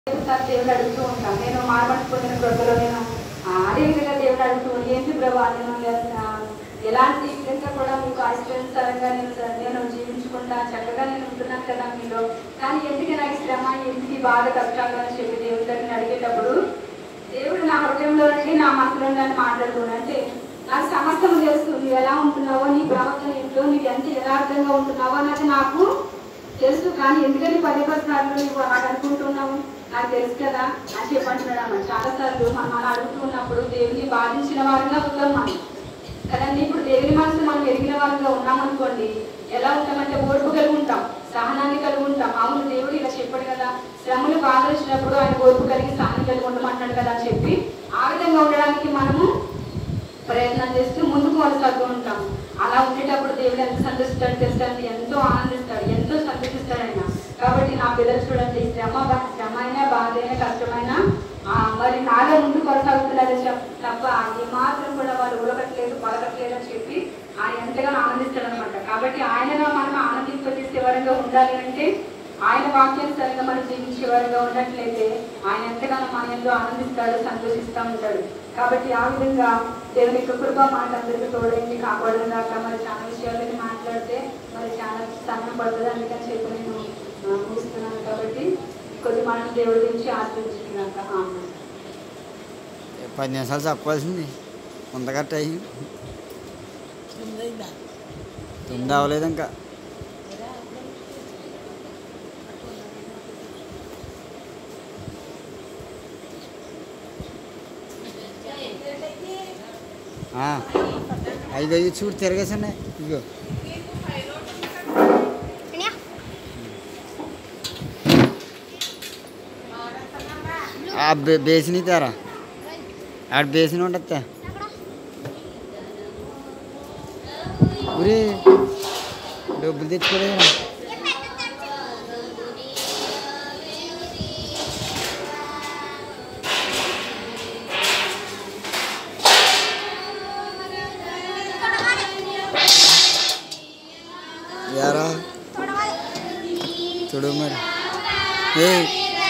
sir దేవుడు అడుగుతూ ఉంటాం నేను మార్మట్ పొందిన బ్రతులో నేను ఆ, అదే విధంగా దేవుడు అడుగుతూ ఏంటి ప్రభా నేను ఆ, ఎలాంటి విధంగా కూడా మీకు ఆశ్చర్యకరంగా నేను నేను జీవించుకుంటా చక్కగా నేను ఉంటున్నాను కదా మీలో కానీ ఎందుకు నాకు ఈ శ్రమ ఎందుకు ఈ బాధ కష్టాలు అని చెప్పి దేవుడి దగ్గర అడిగేటప్పుడు దేవుడు నా హృదయంలో నుండి నా మనసులో నన్ను మాట్లాడుతున్నాడు అంటే నాకు సమస్తం తెలుసు నువ్వు ఎలా ఉంటున్నావో నీ ప్రవర్తన ఏంటో నీకు ఎంత యథార్థంగా ఉంటున్నావో అన్నది నాకు తెలుసు కానీ ఎందుకని పదే పది సార్లు నువ్వు అలాగ అనుకుంటున్నావు నాకు తెలుసు కదా అని చెప్పంటున్నాడు అన్నమాట చాలా సార్లు మనం అలా అడుగుతున్నప్పుడు దేవుని బాధించిన వారిగా ఉంటాం మనం కదండి ఇప్పుడు దేవుని మనసు మనం ఎరిగిన వారిగా ఉన్నామనుకోండి ఎలా ఉంటామంటే ఓర్పు కలిగి ఉంటాం సహనాన్ని కలిగి ఉంటాం అవును దేవుడు ఇలా చెప్పాడు కదా శ్రమలు బాధ వచ్చినప్పుడు ఆయన ఓర్పు కలిగి సహనం కలిగి ఉండమంటాడు కదా అని చెప్పి ఆ విధంగా ఉండడానికి మనము ప్రయత్నం చేస్తూ ముందుకు కొనసాగుతూ ఉంటాం అలా ఉండేటప్పుడు దేవుడు ఎంత సంతోషిస్తాడు తెలుసండి ఎంతో ఆనందిస్తాడు ఎంతో సంతోషిస్తాడు ఆయన కాబట్టి నా పిల్లలు చూడండి శ్రమ బా- శ్రమ అయినా బాధ అయినా కష్టమైనా ఆ, మరి నాగా ముందు కొనసాగుతున్నారు తప్ప ఏ మాత్రం కూడా వాళ్ళు ఉడకట్లేదు పలకట్లేదు అని చెప్పి ఆయన ఎంతగానో ఆనందిస్తాడు అనమాట కాబట్టి ఆయనగా మనం ఆనందింపజేసే వరంగా ఉండాలి అంటే ఆయన వాక్యానుసారంగా మనం జీవించే వారిగా ఉన్నట్లయితే ఆయన ఎంతగానో మన ఎంతో ఆనందిస్తాడు సంతోషిస్తూ ఉంటాడు కాబట్టి ఆ విధంగా దేవుని యొక్క కృప మనకందరికీ తోడైంది కాపాడడం దాకా మరి చాలా విషయాలని మాట్లాడితే మరి చాలా సమయం పడుతుంది అందుకని చెప్పి నేను ఆ, ముగిస్తున్నాను కాబట్టి కొద్ది మనం దేవుడి గురించి ఆశ్రయించుకున్నాక ఆమె పది నిమిషాలు చెప్పాల్సింది ముందుగా టైం తొమ్మిది అవ్వలేదు ఇంకా ఆ, ఐదు ఐదు చూడు తిరగేసండి ఇగో ఆ బే బేసిని తేరా ఆడ బేసిన్ ఉండద్దా ఊరి డబ్బులు తెచ్చుకోలేదా యారా చూడు మరి ఏ